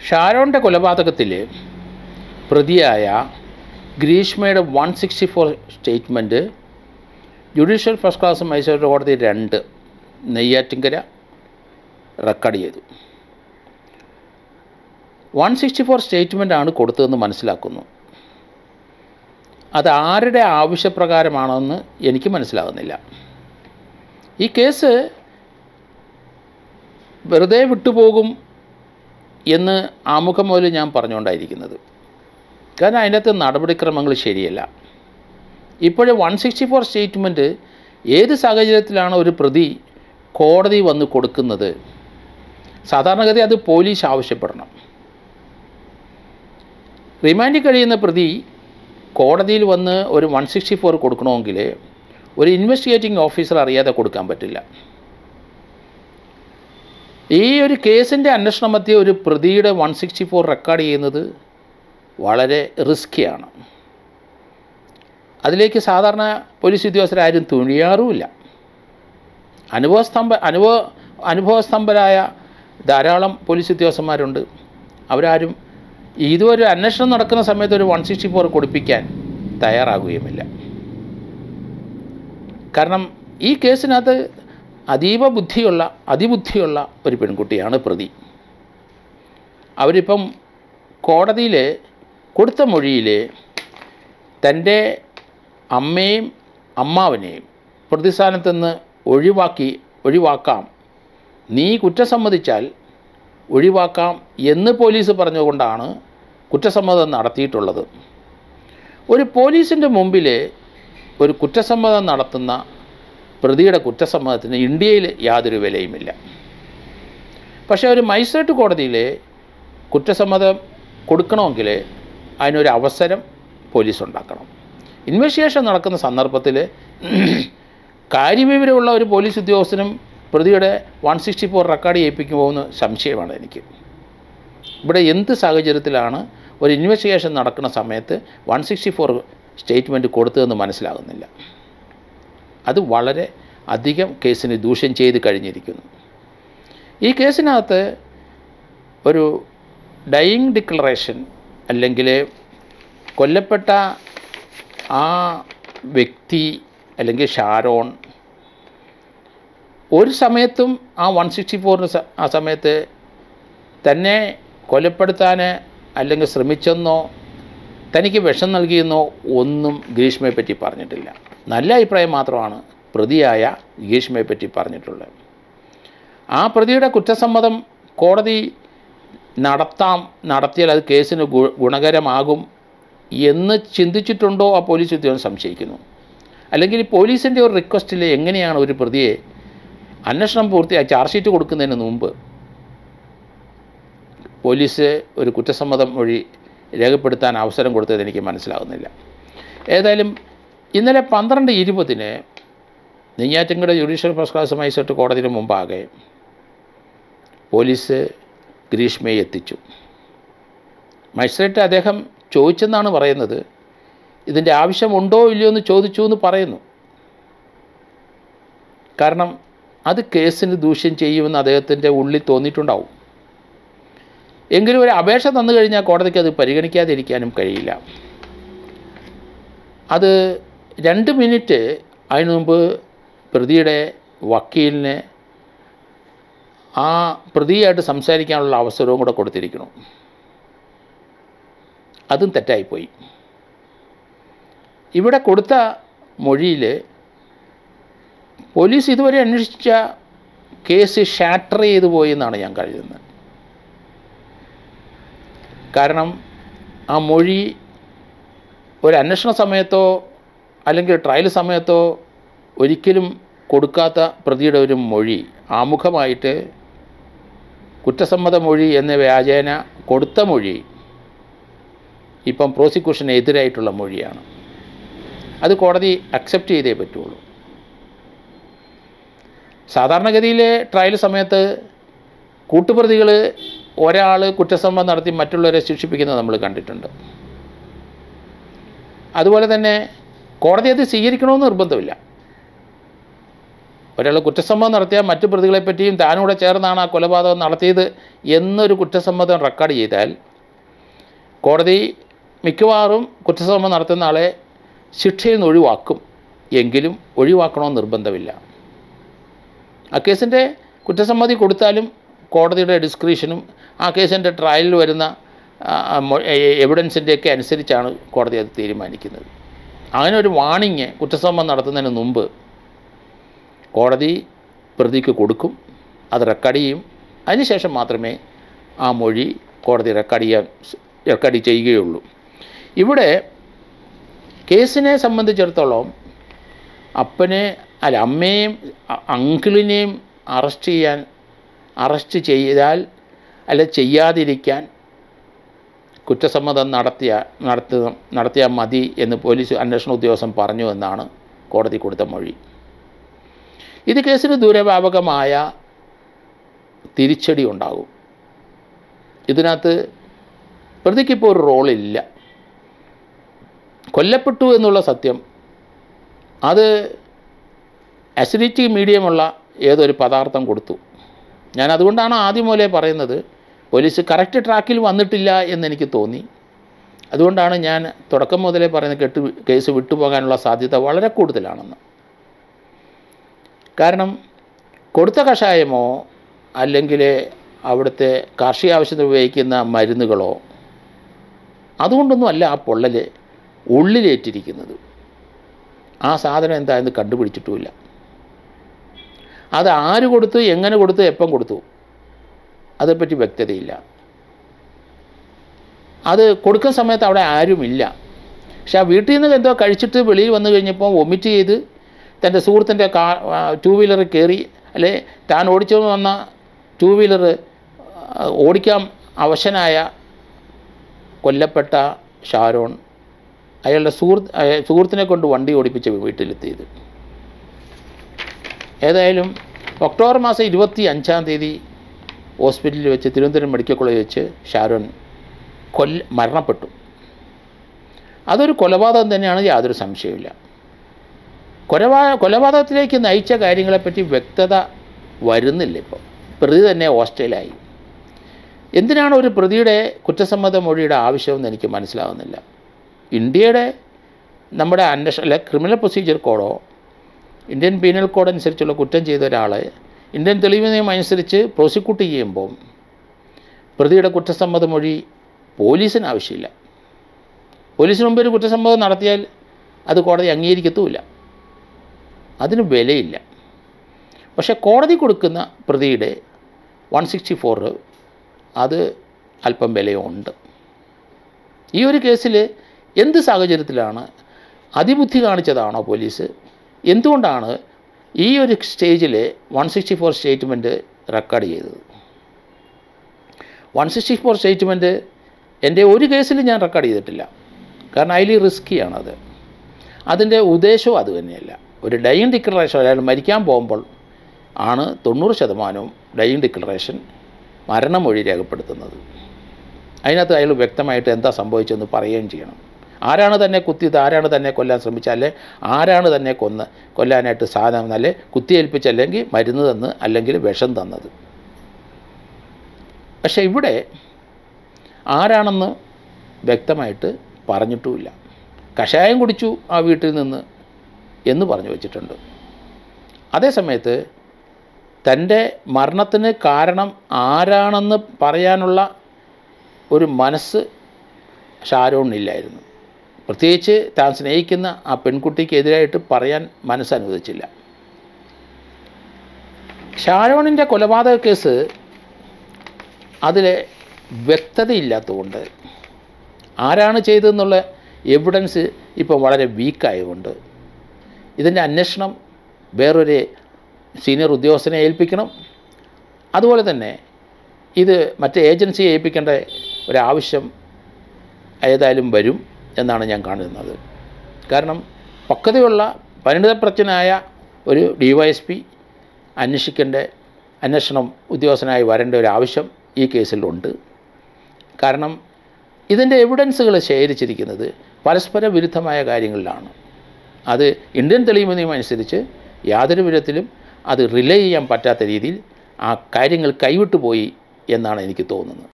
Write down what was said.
ഷാരോണിൻ്റെ കൊലപാതകത്തിൽ പ്രതിയായ ഗ്രീഷ്മയുടെ one sixty four statement judicial first class magistrate കോടതി രണ്ട് നെയ്യാറ്റിങ്കര റെക്കോർഡ് ചെയ്തു വൺ സിക്സ്റ്റി ഫോർ സ്റ്റേറ്റ്മെൻറ്റാണ് കൊടുത്തതെന്ന് മനസ്സിലാക്കുന്നു അത് ആരുടെ ആവശ്യപ്രകാരമാണെന്ന് എനിക്ക് മനസ്സിലാകുന്നില്ല ഈ കേസ് വെറുതെ വിട്ടുപോകും എന്ന് ആമുഖം മുതൽ ഞാൻ പറഞ്ഞുകൊണ്ടായിരിക്കുന്നത് കാരണം അതിനകത്ത് നടപടിക്രമങ്ങൾ ശരിയല്ല ഇപ്പോഴും വൺ സിക്സ്റ്റി ഫോർ സ്റ്റേറ്റ്മെൻറ്റ് ഏത് സാഹചര്യത്തിലാണ് ഒരു പ്രതി കോടതി വന്ന് കൊടുക്കുന്നത് സാധാരണഗതി അത് പോലീസ് ആവശ്യപ്പെടണം റിമാൻഡിൽ കഴിയുന്ന പ്രതി കോടതിയിൽ വന്ന് ഒരു വൺ സിക്സ്റ്റി ഫോർ കൊടുക്കണമെങ്കിൽ ഒരു ഇൻവെസ്റ്റിഗേറ്റിംഗ് ഓഫീസർ അറിയാതെ കൊടുക്കാൻ പറ്റില്ല ഈ ഒരു കേസിൻ്റെ അന്വേഷണ മധ്യ ഒരു പ്രതിയുടെ വൺ സിക്സ്റ്റി ഫോർ റെക്കോർഡ് ചെയ്യുന്നത് വളരെ റിസ്ക്കിയാണ് അതിലേക്ക് സാധാരണ പോലീസ് ഉദ്യോഗസ്ഥരാരും തുണിയാറുമില്ല അനുഭവസ്തംഭ അനുഭവ അനുഭവസ്തംഭരായ ധാരാളം പോലീസ് ഉദ്യോഗസ്ഥന്മാരുണ്ട് അവരാരും ഇതുവരെ അന്വേഷണം നടക്കുന്ന സമയത്ത് ഒരു വൺ സിക്സ്റ്റി ഫോർ കൊടുപ്പിക്കാൻ തയ്യാറാകുകയുമില്ല കാരണം ഈ കേസിനകത്ത് അതീവ ബുദ്ധിയുള്ള അതിബുദ്ധിയുള്ള ഒരു പെൺകുട്ടിയാണ് പ്രതി അവരിപ്പം കോടതിയിൽ കൊടുത്ത മൊഴിയിൽ തൻ്റെ അമ്മയും അമ്മാവനെയും പ്രതിസ്ഥാനത്ത് നിന്ന് ഒഴിവാക്കി ഒഴിവാക്കാം നീ കുറ്റം സമ്മതിച്ചാൽ ഒഴിവാക്കാം എന്ന് പോലീസ് പറഞ്ഞുകൊണ്ടാണ് കുറ്റസമ്മതം നടത്തിയിട്ടുള്ളത് ഒരു പോലീസിൻ്റെ മുമ്പിൽ ഒരു കുറ്റസമ്മതം നടത്തുന്ന പ്രതിയുടെ കുറ്റസമ്മതത്തിന് ഇന്ത്യയിൽ യാതൊരു വിലയുമില്ല പക്ഷേ ഒരു മജിസ്ട്രേറ്റ് കോടതിയിൽ കുറ്റസമ്മതം കൊടുക്കണമെങ്കിൽ അതിനൊരു അവസരം പോലീസ് ഉണ്ടാക്കണം ഇൻവെസ്റ്റിഗേഷൻ നടക്കുന്ന സന്ദർഭത്തിൽ കാര്യവിവരമുള്ള ഒരു പോലീസ് ഉദ്യോഗസ്ഥനും പ്രതിയുടെ വൺ സിക്സ്റ്റി ഫോർ റെക്കോർഡ് ചെയ്യിപ്പിക്കുമോ എന്ന് സംശയമാണ് എനിക്ക് ഇവിടെ എന്ത് സാഹചര്യത്തിലാണ് ഒരു ഇൻവെസ്റ്റിഗേഷൻ നടക്കുന്ന സമയത്ത് വൺ സിക്സ്റ്റി ഫോർ സ്റ്റേറ്റ്മെൻറ്റ് കൊടുത്തതെന്ന് മനസ്സിലാകുന്നില്ല അത് വളരെ അധികം കേസിന് ദൂഷ്യം ചെയ്ത് കഴിഞ്ഞിരിക്കുന്നു ഈ കേസിനകത്ത് ഒരു ഡൈയിങ് ഡിക്ലറേഷൻ അല്ലെങ്കിൽ കൊല്ലപ്പെട്ട ആ വ്യക്തി അല്ലെങ്കിൽ ഷാരോൺ ഒരു സമയത്തും ആ വൺ സിക്സ്റ്റി ഫോറിന് ആ സമയത്ത് തന്നെ കൊലപ്പെടുത്താൻ അല്ലെങ്കിൽ ശ്രമിച്ചെന്നോ തനിക്ക് വിഷം നൽകിയെന്നോ ഒന്നും ഗ്രീഷ്മയെ പറ്റി പറഞ്ഞിട്ടില്ല നല്ല അഭിപ്രായം മാത്രമാണ് പ്രതിയായ ഗ്രീഷ്മയെ പറ്റി പറഞ്ഞിട്ടുള്ളത് ആ പ്രതിയുടെ കുറ്റസമ്മതം കോടതി നടത്താം നടത്തിയാൽ അത് കേസിന് ഗു ഗുണകരമാകും എന്ന് ചിന്തിച്ചിട്ടുണ്ടോ ആ പോലീസ് ഉദ്യോഗം സംശയിക്കുന്നു അല്ലെങ്കിൽ ഈ പോലീസിൻ്റെ ഒരു റിക്വസ്റ്റിൽ എങ്ങനെയാണ് ഒരു പ്രതിയെ അന്വേഷണം പൂർത്തിയായി ചാർജ് ഷീറ്റ് കൊടുക്കുന്നതിന് മുമ്പ് പോലീസ് ഒരു കുറ്റസമ്മതം വഴി രേഖപ്പെടുത്താൻ അവസരം കൊടുത്തത് എനിക്ക് മനസ്സിലാകുന്നില്ല ഏതായാലും ഇന്നലെ പന്ത്രണ്ട് ഇരുപതിന് Neyyattinkara judicial first class magistrate കോടതിന് മുമ്പാകെ പോലീസ് ഗ്രീഷ്മയെ എത്തിച്ചു മജിസ്ട്രേറ്റ് അദ്ദേഹം ചോദിച്ചെന്നാണ് പറയുന്നത് ഇതിൻ്റെ ആവശ്യമുണ്ടോ ഇല്ലയോ എന്ന് ചോദിച്ചു എന്ന് പറയുന്നു കാരണം അത് കേസിന് ദൂഷ്യം ചെയ്യുമെന്ന് അദ്ദേഹത്തിൻ്റെ ഉള്ളിൽ തോന്നിയിട്ടുണ്ടാവും എങ്കിലും ഒരു അപേക്ഷ തന്നു കഴിഞ്ഞാൽ കോടതിക്ക് അത് പരിഗണിക്കാതിരിക്കാനും കഴിയില്ല അത് രണ്ട് മിനിറ്റ് അതിനു മുമ്പ് പ്രതിയുടെ വക്കീലിന് ആ പ്രതിയായിട്ട് സംസാരിക്കാനുള്ള അവസരവും കൂടെ കൊടുത്തിരിക്കണം അതും തെറ്റായിപ്പോയി ഇവിടെ കൊടുത്ത മൊഴിയിൽ പോലീസ് ഇതുവരെ അന്വേഷിച്ച കേസ് ഷാറ്റർ ചെയ്തു പോയി എന്നാണ് ഞാൻ കരുതുന്നത് കാരണം ആ മൊഴി ഒരു അന്വേഷണ സമയത്തോ അല്ലെങ്കിൽ ട്രയൽ സമയത്തോ ഒരിക്കലും കൊടുക്കാത്ത പ്രതിയുടെ ഒരു മൊഴി ആമുഖമായിട്ട് കുറ്റസമ്മത മൊഴി എന്ന വ്യാജേന കൊടുത്ത മൊഴി ഇപ്പം പ്രോസിക്യൂഷന് എതിരായിട്ടുള്ള മൊഴിയാണ് അത് കോടതി അക്സെപ്റ്റ് ചെയ്തേ പറ്റുള്ളൂ സാധാരണഗതിയിൽ ട്രയൽ സമയത്ത് കൂട്ടുപ്രതികൾ ഒരാൾ കുറ്റസമ്മതം നടത്തി മറ്റുള്ളവരെ ശിക്ഷിപ്പിക്കുന്നത് നമ്മൾ കണ്ടിട്ടുണ്ട് അതുപോലെ തന്നെ കോടതി അത് സ്വീകരിക്കണമെന്ന് നിർബന്ധമില്ല ഒരാൾ കുറ്റസമ്മതം നടത്തിയാൽ മറ്റു പ്രതികളെപ്പറ്റിയും താനൂടെ ചേർന്നാണ് ആ കൊലപാതകം നടത്തിയത് എന്നൊരു കുറ്റസമ്മതം റെക്കോർഡ് ചെയ്താൽ കോടതി മിക്കവാറും കുറ്റസമ്മതം നടത്തുന്ന ആളെ ശിക്ഷയിൽ നിന്ന് ഒഴിവാക്കും എങ്കിലും ഒഴിവാക്കണമെന്ന് നിർബന്ധമില്ല ആ കേസിൻ്റെ കുറ്റസമ്മതി കൊടുത്താലും കോടതിയുടെ ഡിസ്ക്രിഷനും ആ കേസിൻ്റെ ട്രയലിൽ വരുന്ന എവിഡൻസിൻ്റെയൊക്കെ അനുസരിച്ചാണ് കോടതി അത് തീരുമാനിക്കുന്നത് അങ്ങനെ ഒരു വാണിങ് കുറ്റസമ്മതം നടത്തുന്നതിന് മുമ്പ് കോടതി പ്രതിക്ക് കൊടുക്കും അത് റെക്കോർഡ് ചെയ്യും അതിനുശേഷം മാത്രമേ ആ മൊഴി കോടതി റെക്കോർഡ് ചെയ്യാൻ റെക്കോർഡ് ചെയ്യുകയുള്ളൂ ഇവിടെ കേസിനെ സംബന്ധിച്ചിടത്തോളം അപ്പനെ അല്ല അമ്മയെയും അ- അങ്കിളിനെയും അറസ്റ്റ് ചെയ്യാൻ അറസ്റ്റ് ചെയ്താൽ അല്ല ചെയ്യാതിരിക്കാൻ കുറ്റസമ്മതം നടത്തിയ നടത്തുക നടത്തിയാൽ മതി എന്ന് പോലീസ് അന്വേഷണ ഉദ്യോഗസ്ഥൻ പറഞ്ഞു എന്നാണ് കോടതി കൊടുത്ത മൊഴി ഇത് കേസിന് ദൂരവ്യാപകമായ തിരിച്ചടി ഉണ്ടാകും ഇതിനകത്ത് പ്രതിക്കിപ്പോൾ ഒരു റോളില്ല കൊല്ലപ്പെട്ടു എന്നുള്ള സത്യം അത് അസിഡിറ്റി മീഡിയമുള്ള ഏതൊരു പദാർത്ഥം കൊടുത്തു ഞാൻ അതുകൊണ്ടാണ് ആദ്യം മുതലേ പറയുന്നത് പോലീസ് കറക്റ്റ് ട്രാക്കിൽ വന്നിട്ടില്ല എന്നെനിക്ക് തോന്നി അതുകൊണ്ടാണ് ഞാൻ തുടക്കം മുതലേ പറയുന്നത് കെട്ട് കേസ് വിട്ടുപോകാനുള്ള സാധ്യത വളരെ കൂടുതലാണെന്ന് കാരണം കൊടുത്ത കഷായമോ അല്ലെങ്കിൽ അവിടുത്തെ കാർഷിക ആവശ്യത്തിന് ഉപയോഗിക്കുന്ന മരുന്നുകളോ അതുകൊണ്ടൊന്നും അല്ല ആ പൊള്ളൽ ഉള്ളിലേറ്റിരിക്കുന്നത് ആ സാധനം എന്തായെന്ന് കണ്ടുപിടിച്ചിട്ടുമില്ല അത് ആര് കൊടുത്തു എങ്ങനെ കൊടുത്തു എപ്പം കൊടുത്തു അതേപ്പറ്റി വ്യക്തതയില്ല അത് കൊടുക്കുന്ന സമയത്ത് അവിടെ ആരുമില്ല പക്ഷെ ആ വീട്ടിൽ നിന്ന് എന്തോ കഴിച്ചിട്ട് വെളിയിൽ വന്നു കഴിഞ്ഞപ്പോൾ വൊമിറ്റ് ചെയ്ത് തൻ്റെ സുഹൃത്തിൻ്റെ കാ ടൂ വീലറിൽ കയറി അല്ലെ താൻ ഓടിച്ചു വന്ന ടൂ വീലർ ഓടിക്കാൻ അവശനായ കൊല്ലപ്പെട്ട ഷാരോൺ അയാളുടെ സുഹൃത്ത് അയ- സുഹൃത്തിനെ കൊണ്ട് വണ്ടി ഓടിപ്പിച്ച് വീട്ടിലെത്തിയത് ഏതായാലും ഒക്ടോബർ മാസം ഇരുപത്തി അഞ്ചാം തീയതി ഹോസ്പിറ്റലിൽ വെച്ച് തിരുവനന്തപുരം മെഡിക്കൽ കോളേജിൽ വെച്ച് ഷാരോൺ കൊല്ല മരണപ്പെട്ടു അതൊരു കൊലപാതകം തന്നെയാണ് യാതൊരു സംശയമില്ല കൊലപാ കൊലപാതകത്തിലേക്ക് നയിച്ച കാര്യങ്ങളെപ്പറ്റി വ്യക്തത വരുന്നില്ല ഇപ്പോൾ പ്രതി തന്നെ ഹോസ്റ്റലായി എന്തിനാണ് ഒരു പ്രതിയുടെ കുറ്റസമ്മത മൊഴിയുടെ ആവശ്യമെന്ന് എനിക്ക് മനസ്സിലാവുന്നില്ല ഇന്ത്യയുടെ നമ്മുടെ അന്വേഷണ അല്ലെ ക്രിമിനൽ പ്രൊസീജിയർ കോഡോ ഇന്ത്യൻ പീനൽ കോഡ് അനുസരിച്ചുള്ള കുറ്റം ചെയ്ത ഒരാളെ ഇന്ത്യൻ തെളിവ് നിയമം അനുസരിച്ച് പ്രോസിക്യൂട്ട് ചെയ്യുമ്പോൾ പ്രതിയുടെ കുറ്റസമ്മത മൊഴി പോലീസിന് ആവശ്യമില്ല പോലീസിന് മുമ്പ് ഒരു കുറ്റസമ്മതം നടത്തിയാൽ അത് കോടതി അംഗീകരിക്കത്തുമില്ല അതിന് വിലയില്ല പക്ഷേ കോടതി കൊടുക്കുന്ന പ്രതിയുടെ വൺ സിക്സ്റ്റി ഫോർ അത് അല്പം വിലയുണ്ട് ഈ ഒരു കേസിൽ എന്ത് സാഹചര്യത്തിലാണ് അതിബുദ്ധി കാണിച്ചതാണോ പോലീസ് എന്തുകൊണ്ടാണ് ഈ ഒരു സ്റ്റേജിൽ one sixty four statement record ചെയ്തത് വൺ സിക്സ്റ്റി ഫോർ സ്റ്റേറ്റ്മെൻറ്റ് എൻ്റെ ഒരു കേസിൽ ഞാൻ റെക്കോർഡ് ചെയ്തിട്ടില്ല കാരണം അതിൽ റിസ്ക്കിയാണത് അതിൻ്റെ ഉദ്ദേശവും അത് തന്നെയല്ല ഒരു ഡൈയിങ് ഡിക്ലറേഷൻ അയാൾ മരിക്കാൻ പോകുമ്പോൾ ആണ് തൊണ്ണൂറ് ശതമാനവും ഡൈയിങ് ഡിക്ലറേഷൻ മരണമൊഴി രേഖപ്പെടുത്തുന്നത് അതിനകത്ത് അയാൾ വ്യക്തമായിട്ട് എന്താ സംഭവിച്ചതെന്ന് പറയുകയും ചെയ്യണം ആരാണ് തന്നെ കുത്തിയത് ആരാണ് തന്നെ കൊല്ലാൻ ശ്രമിച്ചാലേ ആരാണ് തന്നെ കൊന്ന് കൊല്ലാനായിട്ട് സാധനം നല്ല കുത്തിയേൽപ്പിച്ചല്ലെങ്കിൽ മരുന്ന് തന്ന് അല്ലെങ്കിൽ വിഷം തന്നത് പക്ഷേ ഇവിടെ ആരാണെന്ന് വ്യക്തമായിട്ട് പറഞ്ഞിട്ടുമില്ല കഷായം കുടിച്ചു ആ വീട്ടിൽ നിന്ന് എന്ന് പറഞ്ഞു വച്ചിട്ടുണ്ട് അതേസമയത്ത് തൻ്റെ മരണത്തിന് കാരണം ആരാണെന്ന് പറയാനുള്ള ഒരു മനസ്സ് ഷാരോണില്ലായിരുന്നു പ്രത്യേകിച്ച് താൻ സ്നേഹിക്കുന്ന ആ പെൺകുട്ടിക്കെതിരായിട്ട് പറയാൻ മനസ്സനുവദിച്ചില്ല ഷാരോണിൻ്റെ കൊലപാതക കേസ് അതിൽ വ്യക്തതയില്ലാത്തതുകൊണ്ട് ആരാണ് ചെയ്തതെന്നുള്ള എവിഡൻസ് ഇപ്പോൾ വളരെ വീക്കായതുകൊണ്ട് ഇതിൻ്റെ അന്വേഷണം വേറൊരു സീനിയർ ഉദ്യോഗസ്ഥനെ ഏൽപ്പിക്കണം അതുപോലെ തന്നെ ഇത് മറ്റേ ഏജൻസിയെ ഏൽപ്പിക്കേണ്ട ഒരാവശ്യം ഏതായാലും വരും എന്നാണ് ഞാൻ കാണുന്നത് കാരണം പക്വതയുള്ള പരിണിതപ്രജ്ഞനായ ഒരു ഡി വൈ എസ് പി അന്വേഷിക്കേണ്ട അന്വേഷണം ഉദ്യോഗസ്ഥനായി വരേണ്ട ഒരു ആവശ്യം ഈ കേസിലുണ്ട് കാരണം ഇതിൻ്റെ എവിഡൻസുകൾ ശേഖരിച്ചിരിക്കുന്നത് പരസ്പര വിരുദ്ധമായ കാര്യങ്ങളിലാണ് അത് ഇന്ത്യൻ തെളിവ് നിയമം അനുസരിച്ച് യാതൊരു വിധത്തിലും അത് റിലേ ചെയ്യാൻ പറ്റാത്ത രീതിയിൽ ആ കാര്യങ്ങൾ കൈവിട്ടു പോയി എന്നാണ് എനിക്ക് തോന്നുന്നത്